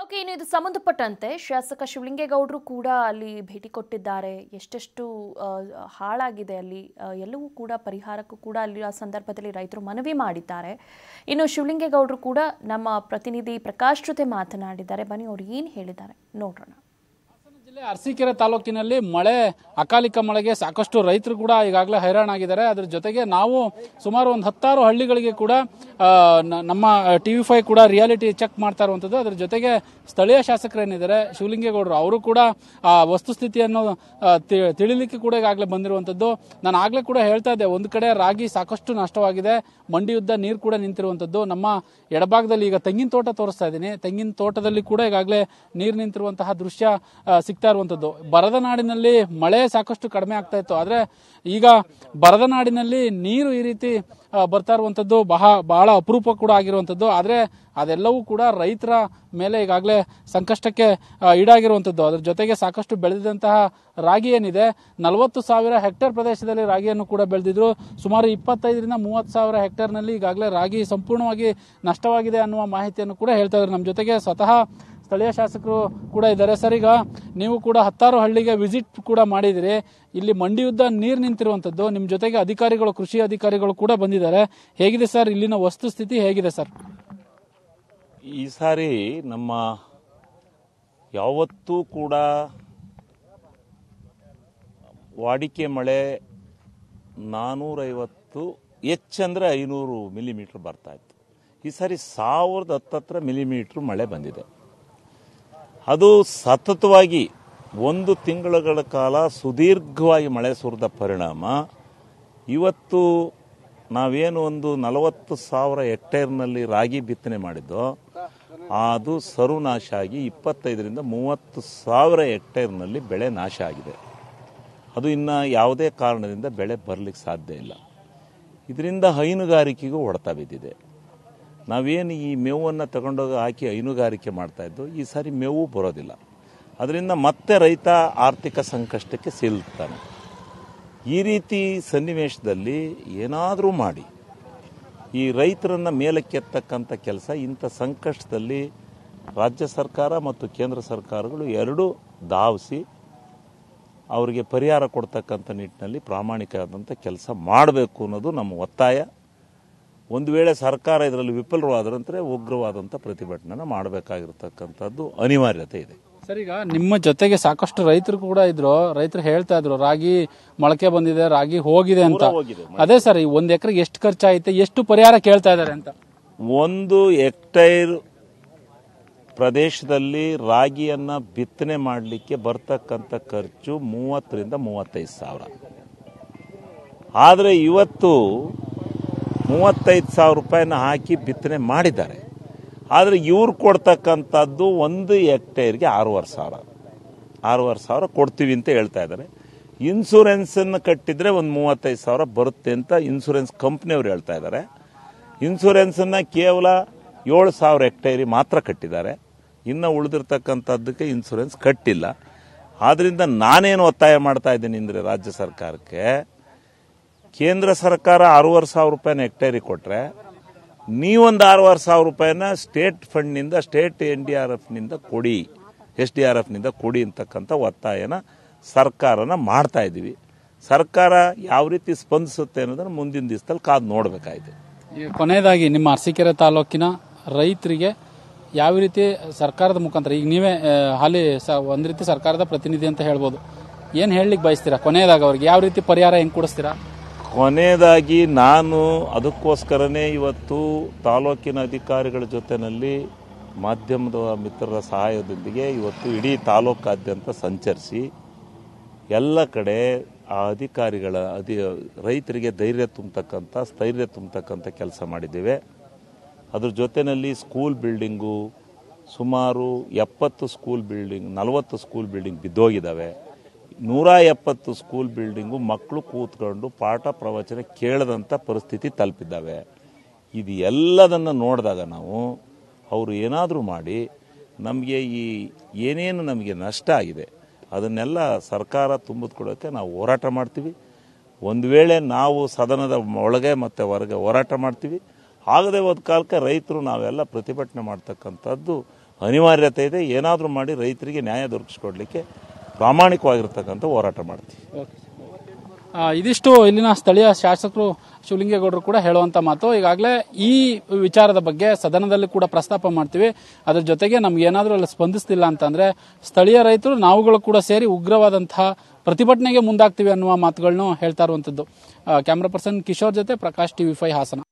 Okay ಇನ್ನು ಇದು ಸಂಬಂಧಪಟ್ಟಂತೆ ಶಾಸಕ ಶಿವಲಿಂಗೇಗೌಡರು ಕೂಡ ಅಲ್ಲಿ ಭೇಟಿ ಕೊಟ್ಟಿದ್ದಾರೆ ಎಷ್ಟೆಷ್ಟು ಆ, ಹಾಳಾಗಿದೆ ಅಲ್ಲಿ ಆ, ಎಲ್ಲವೂ ಕೂಡ ಪರಿಹಾರಕ್ಕೂ ಕೂಡ ಅಲ್ಲಿ ಆ ಸಂದರ್ಭದಲ್ಲಿ ರೈತರು ಮನವಿ ಮಾಡಿದ್ದಾರೆ ಇನ್ನು ಶಿವಲಿಂಗೇಗೌಡರು ಕೂಡ ನಮ್ಮ ಪ್ರತಿನಿಧಿ ಪ್ರಕಾಶ್ ಜೊತೆ ಮಾತನಾಡಿದ್ದಾರೆ ಬನ್ನಿ ಅವ್ರು ಏನು ಹೇಳಿದ್ದಾರೆ ನೋಡೋಣ ಜಿಲ್ಲೆ ಅರಸೀಕೆರೆ ತಾಲೂಕಿನಲ್ಲಿ ಮಳೆ ಅಕಾಲಿಕ ಮಳೆಗೆ ಸಾಕಷ್ಟು ರೈತರು ಕೂಡ ಈಗಾಗಲೇ ಹೈರಾಣಾಗಿದ್ದಾರೆ ಅದ್ರ ಜೊತೆಗೆ ನಾವು ಸುಮಾರು ಒಂದು ಹತ್ತಾರು ಹಳ್ಳಿಗಳಿಗೆ ಕೂಡ ಆ, ನ- ನಮ್ಮ ಟಿವಿ ಫೈ ಕೂಡ ರಿಯಾಲಿಟಿ ಚೆಕ್ ಮಾಡ್ತಾ ಇರುವಂಥದ್ದು ಅದ್ರ ಜೊತೆಗೆ ಸ್ಥಳೀಯ ಶಾಸಕರೇನಿದ್ದಾರೆ ಶಿವಲಿಂಗೇಗೌಡರು ಅವರು ಕೂಡ ಆ ವಸ್ತುಸ್ಥಿತಿಯನ್ನು ಆ, ತಿ- ತಿಳಿಲಿಕ್ಕೆ ಕೂಡ ಈಗಾಗಲೇ ಬಂದಿರುವಂಥದ್ದು ನಾನು ಆಗ್ಲೇ ಕೂಡ ಹೇಳ್ತಾ ಇದ್ದೆ ಒಂದು ಕಡೆ ರಾಗಿ ಸಾಕಷ್ಟು ನಷ್ಟವಾಗಿದೆ ಮಂಡಿಯುದ್ದ ನೀರು ಕೂಡ ನಿಂತಿರುವಂಥದ್ದು ನಮ್ಮ ಎಡಭಾಗದಲ್ಲಿ ಈಗ ತೆಂಗಿನ ತೋಟ ತೋರಿಸ್ತಾ ಇದ್ದೀನಿ ತೆಂಗಿನ ತೋಟದಲ್ಲಿ ಕೂಡ ಈಗಾಗಲೇ ನೀರು ನಿಂತಿರುವಂತಹ ದೃಶ್ಯ ಆ, ಸಿಗ್ತಾ ಇರುವಂಥದ್ದು ಬರದ ನಾಡಿನಲ್ಲಿ ಮಳೆ ಸಾಕಷ್ಟು ಕಡಿಮೆ ಆಗ್ತಾ ಇತ್ತು ಆದರೆ ಈಗ ಬರದ ನಾಡಿನಲ್ಲಿ ನೀರು ಈ ರೀತಿ ಆ, ಬರ್ತಾ ಇರುವಂಥದ್ದು ಬಹಳ ಬಹಳ ಅಪರೂಪ ಕೂಡ ಆಗಿರುವಂಥದ್ದು ಆದರೆ ಅದೆಲ್ಲವೂ ಕೂಡ ರೈತರ ಮೇಲೆ ಈಗಾಗಲೇ ಸಂಕಷ್ಟಕ್ಕೆ ಆ, ಈಡಾಗಿರುವಂಥದ್ದು ಅದ್ರ ಜೊತೆಗೆ ಸಾಕಷ್ಟು ಬೆಳೆದಿದ್ದಂತಹ ರಾಗಿ ಏನಿದೆ ನಲವತ್ತು ಸಾವಿರ ಹೆಕ್ಟೇರ್ ಪ್ರದೇಶದಲ್ಲಿ ರಾಗಿಯನ್ನು ಕೂಡ ಬೆಳೆದಿದ್ರು ಸುಮಾರು ಇಪ್ಪತ್ತೈದರಿಂದ ಮೂವತ್ತು ಸಾವಿರ ಹೆಕ್ಟೇರ್ನಲ್ಲಿ ಈಗಾಗಲೇ ರಾಗಿ ಸಂಪೂರ್ಣವಾಗಿ ನಷ್ಟವಾಗಿದೆ ಅನ್ನುವ ಮಾಹಿತಿಯನ್ನು ಕೂಡ ಹೇಳ್ತಾ ಇದ್ದಾರೆ ನಮ್ಮ ಜೊತೆಗೆ ಸ್ವತಃ ಸ್ಥಳೀಯ ಶಾಸಕರು ಕೂಡ ಇದ್ದಾರೆ ಸರ್ ಈಗ ನೀವು ಕೂಡ ಹತ್ತಾರು ಹಳ್ಳಿಗೆ ವಿಸಿಟ್ ಕೂಡ ಮಾಡಿದಿರಿ ಇಲ್ಲಿ ಮಂಡಿಯುದ್ದ ನೀರು ನಿಂತಿರುವಂಥದ್ದು ನಿಮ್ಮ ಜೊತೆಗೆ ಅಧಿಕಾರಿಗಳು ಕೃಷಿ ಅಧಿಕಾರಿಗಳು ಕೂಡ ಬಂದಿದ್ದಾರೆ ಹೇಗಿದೆ ಸರ್ ಇಲ್ಲಿನ ವಸ್ತುಸ್ಥಿತಿ ಹೇಗಿದೆ ಸರ್ ಈ ಸಾರಿ ನಮ್ಮ ಯಾವತ್ತೂ ಕೂಡ ವಾಡಿಕೆ ಮಳೆ ನಾನ್ನೂರೈವತ್ತು ಹೆಚ್ಚಂದ್ರೆ ಐನೂರು ಮಿಲಿಮೀಟ್ರ್ ಬರ್ತಾ ಇತ್ತು ಈ ಸಾರಿ ಸಾವಿರದ ಹತ್ತತ್ರ ಮಿಲಿಮೀಟ್ರ್ ಮಳೆ ಬಂದಿದೆ ಅದು ಸತತವಾಗಿ ಒಂದು ತಿಂಗಳುಗಳ ಕಾಲ ಸುದೀರ್ಘವಾಗಿ ಮಳೆ ಸುರಿದ ಪರಿಣಾಮ ಇವತ್ತು ನಾವೇನು ಒಂದು ನಲವತ್ತು ಸಾವಿರ ಹೆಕ್ಟೇರ್ನಲ್ಲಿ ರಾಗಿ ಬಿತ್ತನೆ ಮಾಡಿದ್ದೋ ಅದು ಸರ್ವನಾಶ ಆಗಿ ಇಪ್ಪತ್ತೈದರಿಂದ ಮೂವತ್ತು ಸಾವಿರ ಹೆಕ್ಟೇರ್ನಲ್ಲಿ ಬೆಳೆ ನಾಶ ಆಗಿದೆ ಅದು ಇನ್ನು ಯಾವುದೇ ಕಾರಣದಿಂದ ಬೆಳೆ ಬರಲಿಕ್ಕೆ ಸಾಧ್ಯ ಇಲ್ಲ ಇದರಿಂದ ಹೈನುಗಾರಿಕೆಗೂ ಹೊಡೆತ ಬಿದ್ದಿದೆ ನಾವೇನು ಈ ಮೇವನ್ನು ತಗೊಂಡೋಗಿ ಹಾಕಿ ಹೈನುಗಾರಿಕೆ ಮಾಡ್ತಾ ಇದ್ದು ಈ ಸಾರಿ ಮೇವು ಬರೋದಿಲ್ಲ ಅದರಿಂದ ಮತ್ತೆ ರೈತ ಆರ್ಥಿಕ ಸಂಕಷ್ಟಕ್ಕೆ ಸಿಲುಕ್ತಾನೆ ಈ ರೀತಿ ಸನ್ನಿವೇಶದಲ್ಲಿ ಏನಾದರೂ ಮಾಡಿ ಈ ರೈತರನ್ನ ಮೇಲಕ್ಕೆತ್ತಕ್ಕಂಥ ಕೆಲಸ ಇಂಥ ಸಂಕಷ್ಟದಲ್ಲಿ ರಾಜ್ಯ ಸರ್ಕಾರ ಮತ್ತು ಕೇಂದ್ರ ಸರ್ಕಾರಗಳು ಎರಡೂ ಧಾವಿಸಿ ಅವರಿಗೆ ಪರಿಹಾರ ಕೊಡ್ತಕ್ಕಂಥ ನಿಟ್ಟಿನಲ್ಲಿ ಪ್ರಾಮಾಣಿಕವಾದಂಥ ಕೆಲಸ ಮಾಡಬೇಕು ಅನ್ನೋದು ನಮ್ಮ ಒತ್ತಾಯ ಒಂದು ವೇಳೆ ಸರ್ಕಾರ ಇದರಲ್ಲಿ ವಿಫಲವಾದ್ರಂದ್ರೆ ಉಗ್ರವಾದಂಥ ಪ್ರತಿಭಟನೆ ಮಾಡಬೇಕಾಗಿರ್ತಕ್ಕಂಥದ್ದು ಅನಿವಾರ್ಯತೆ ಇದೆ ಸರ್ ಈಗ ನಿಮ್ಮ ಜೊತೆಗೆ ಸಾಕಷ್ಟು ರೈತರು ಕೂಡ ಇದ್ರು ರೈತರು ಹೇಳ್ತಾ ಇದ್ರು ರಾಗಿ ಮೊಳಕೆ ಬಂದಿದೆ ರಾಗಿ ಹೋಗಿದೆ ಅಂತ ಹೋಗಿದೆ. ಅದೇ ಸರ್ ಈ ಒಂದ್ ಎಕರೆಗೆ ಎಷ್ಟು ಖರ್ಚಾಯ್ತು ಎಷ್ಟು ಪರಿಹಾರ ಕೇಳ್ತಾ ಇದ್ದಾರೆ ಅಂತ ಒಂದು ಹೆಕ್ಟೈರ್ ಪ್ರದೇಶದಲ್ಲಿ ರಾಗಿಯನ್ನ ಬಿತ್ತನೆ ಮಾಡಲಿಕ್ಕೆ ಬರ್ತಕ್ಕಂಥ ಖರ್ಚು ಮೂವತ್ತರಿಂದ ಮೂವತ್ತೈದು ಸಾವಿರ ಆದರೆ ಇವತ್ತು ಮೂವತ್ತೈದು ಸಾವಿರ ರೂಪಾಯಿನ ಹಾಕಿ ಬಿತ್ತನೆ ಮಾಡಿದ್ದಾರೆ ಆದರೆ ಇವ್ರು ಕೊಡ್ತಕ್ಕಂಥದ್ದು ಒಂದು ಹೆಕ್ಟೇರ್ಗೆ ಆರೂವರೆ ಸಾವಿರ ಆರೂವರೆ ಸಾವಿರ ಕೊಡ್ತೀವಿ ಅಂತ ಹೇಳ್ತಾ ಇದ್ದಾರೆ ಇನ್ಸೂರೆನ್ಸನ್ನು ಕಟ್ಟಿದ್ರೆ ಒಂದು ಮೂವತ್ತೈದು ಸಾವಿರ ಬರುತ್ತೆ ಅಂತ ಇನ್ಸೂರೆನ್ಸ್ ಕಂಪ್ನಿಯವ್ರು ಹೇಳ್ತಾ ಇದ್ದಾರೆ ಇನ್ಸೂರೆನ್ಸನ್ನು ಕೇವಲ ಏಳು ಸಾವಿರ ಹೆಕ್ಟೇರಿ ಮಾತ್ರ ಕಟ್ಟಿದ್ದಾರೆ ಇನ್ನು ಉಳಿದಿರ್ತಕ್ಕಂಥದ್ದಕ್ಕೆ ಇನ್ಸೂರೆನ್ಸ್ ಕಟ್ಟಿಲ್ಲ ಆದ್ರಿಂದ ನಾನೇನು ಒತ್ತಾಯ ಮಾಡ್ತಾ ಇದ್ದೀನಿ ಅಂದರೆ ರಾಜ್ಯ ಸರ್ಕಾರಕ್ಕೆ ಕೇಂದ್ರ ಸರ್ಕಾರ ಆರೂವರೆ ಸಾವಿರ ರೂಪಾಯಿನ ಹೆಕ್ಟೇರಿಗೆ ಕೊಟ್ಟರೆ ನೀವೊಂದು ಆರೂವರೆ ಸಾವಿರ ರೂಪಾಯಿನ ಸ್ಟೇಟ್ ಫಂಡ್ನಿಂದ ಸ್ಟೇಟ್ ಎನ್ ಡಿ ಆರ್ ಎಫ್ನಿಂದ ಕೊಡಿ ಎಸ್ ಡಿ ಆರ್ ಎಫ್ನಿಂದ ಕೊಡಿ ಅಂತಕ್ಕಂಥ ಒತ್ತಾಯನ ಸರ್ಕಾರನ ಮಾಡ್ತಾ ಇದ್ದೀವಿ ಸರ್ಕಾರ ಯಾವ ರೀತಿ ಸ್ಪಂದಿಸುತ್ತೆ ಅನ್ನೋದನ್ನು ಮುಂದಿನ ದಿವಸದಲ್ಲಿ ಕಾದು ನೋಡಬೇಕಾಗಿದೆ ಈಗ ಕೊನೆಯದಾಗಿ ನಿಮ್ಮ ಅರಸೀಕೆರೆ ತಾಲೂಕಿನ ರೈತರಿಗೆ ಯಾವ ರೀತಿ ಸರ್ಕಾರದ ಮುಖಾಂತರ ಈಗ ನೀವೇ ಆ, ಹಾಲಿ ಸ- ಒಂದ್ ರೀತಿ ಸರ್ಕಾರದ ಪ್ರತಿನಿಧಿ ಅಂತ ಹೇಳ್ಬೋದು ಏನ್ ಹೇಳಲಿಕ್ಕೆ ಬಯಸ್ತೀರಾ ಕೊನೆಯದಾಗ ಅವ್ರಿಗೆ ಯಾವ ರೀತಿ ಪರಿಹಾರ ಹೆಂಗ್ ಕೊಡಿಸ್ತೀರಾ ಕೊನೆಯದಾಗಿ ನಾನು ಅದಕ್ಕೋಸ್ಕರನೇ ಇವತ್ತು ತಾಲೂಕಿನ ಅಧಿಕಾರಿಗಳ ಜೊತೆನಲ್ಲಿ ಮಾಧ್ಯಮದ ಮಿತ್ರರ ಸಹಾಯದೊಂದಿಗೆ ಇವತ್ತು ಇಡೀ ತಾಲೂಕಾದ್ಯಂತ ಸಂಚರಿಸಿ ಎಲ್ಲ ಕಡೆ ಆ ಅಧಿಕಾರಿಗಳ ಅಧಿ ರೈತರಿಗೆ ಧೈರ್ಯ ತುಂಬತಕ್ಕಂಥ ಸ್ಥೈರ್ಯ ತುಂಬತಕ್ಕಂಥ ಕೆಲಸ ಮಾಡಿದ್ದೇವೆ ಅದ್ರ ಜೊತೆಯಲ್ಲಿ ಸ್ಕೂಲ್ ಬಿಲ್ಡಿಂಗು ಸುಮಾರು ಎಪ್ಪತ್ತು ಸ್ಕೂಲ್ ಬಿಲ್ಡಿಂಗ್ ನಲವತ್ತು ಸ್ಕೂಲ್ ಬಿಲ್ಡಿಂಗ್ ಬಿದ್ದೋಗಿದ್ದಾವೆ ನೂರ ಎಪ್ಪತ್ತು ಸ್ಕೂಲ್ ಬಿಲ್ಡಿಂಗು ಮಕ್ಕಳು ಕೂತ್ಕೊಂಡು ಪಾಠ ಪ್ರವಚನ ಕೇಳದಂಥ ಪರಿಸ್ಥಿತಿ ತಲುಪಿದ್ದಾವೆ ಇದು ಎಲ್ಲದನ್ನು ನೋಡಿದಾಗ ನಾವು ಅವರು ಏನಾದರೂ ಮಾಡಿ ನಮಗೆ ಈ ಏನೇನು ನಮಗೆ ನಷ್ಟ ಆಗಿದೆ ಅದನ್ನೆಲ್ಲ ಸರ್ಕಾರ ತುಂಬಿದ್ಕೊಡೋಕ್ಕೆ ನಾವು ಹೋರಾಟ ಮಾಡ್ತೀವಿ ಒಂದು ವೇಳೆ ನಾವು ಸದನದ ಒಳಗೆ ಮತ್ತು ಹೊರಗೆ ಹೋರಾಟ ಮಾಡ್ತೀವಿ ಆಗದೆ ಹೋದ ಕಾಲಕ್ಕೆ ರೈತರು ನಾವೆಲ್ಲ ಪ್ರತಿಭಟನೆ ಮಾಡ್ತಕ್ಕಂಥದ್ದು ಅನಿವಾರ್ಯತೆ ಇದೆ ಏನಾದರೂ ಮಾಡಿ ರೈತರಿಗೆ ನ್ಯಾಯ ದೊರಕಿಸ್ಕೊಡ್ಲಿಕ್ಕೆ ಪ್ರಾಮಾಣಿಕವಾಗಿರ್ತಕ್ಕಂಥ ಹೋರಾಟ ಮಾಡ್ತೀವಿ ಆ, ಇದಿಷ್ಟು ಇಲ್ಲಿನ ಸ್ಥಳೀಯ ಶಾಸಕರು ಶಿವಲಿಂಗೇಗೌಡರು ಕೂಡ ಹೇಳುವಂತ ಮಾತು ಈಗಾಗಲೇ ಈ ವಿಚಾರದ ಬಗ್ಗೆ ಸದನದಲ್ಲಿ ಕೂಡ ಪ್ರಸ್ತಾಪ ಮಾಡ್ತೀವಿ ಅದ್ರ ಜೊತೆಗೆ ನಮ್ಗೆ ಏನಾದರೂ ಅಲ್ಲಿ ಸ್ಪಂದಿಸ್ತಿಲ್ಲ ಅಂತಂದ್ರೆ ಸ್ಥಳೀಯ ರೈತರು ನಾವುಗಳು ಕೂಡ ಸೇರಿ ಉಗ್ರವಾದಂತಹ ಪ್ರತಿಭಟನೆಗೆ ಮುಂದಾಗ್ತೀವಿ ಅನ್ನುವ ಮಾತುಗಳನ್ನು ಹೇಳ್ತಾ ಇರುವಂತದ್ದು ಕ್ಯಾಮ್ರಾ ಪರ್ಸನ್ ಕಿಶೋರ್ ಜೊತೆ ಪ್ರಕಾಶ್ ಟಿವಿ ಫೈ ಹಾಸನ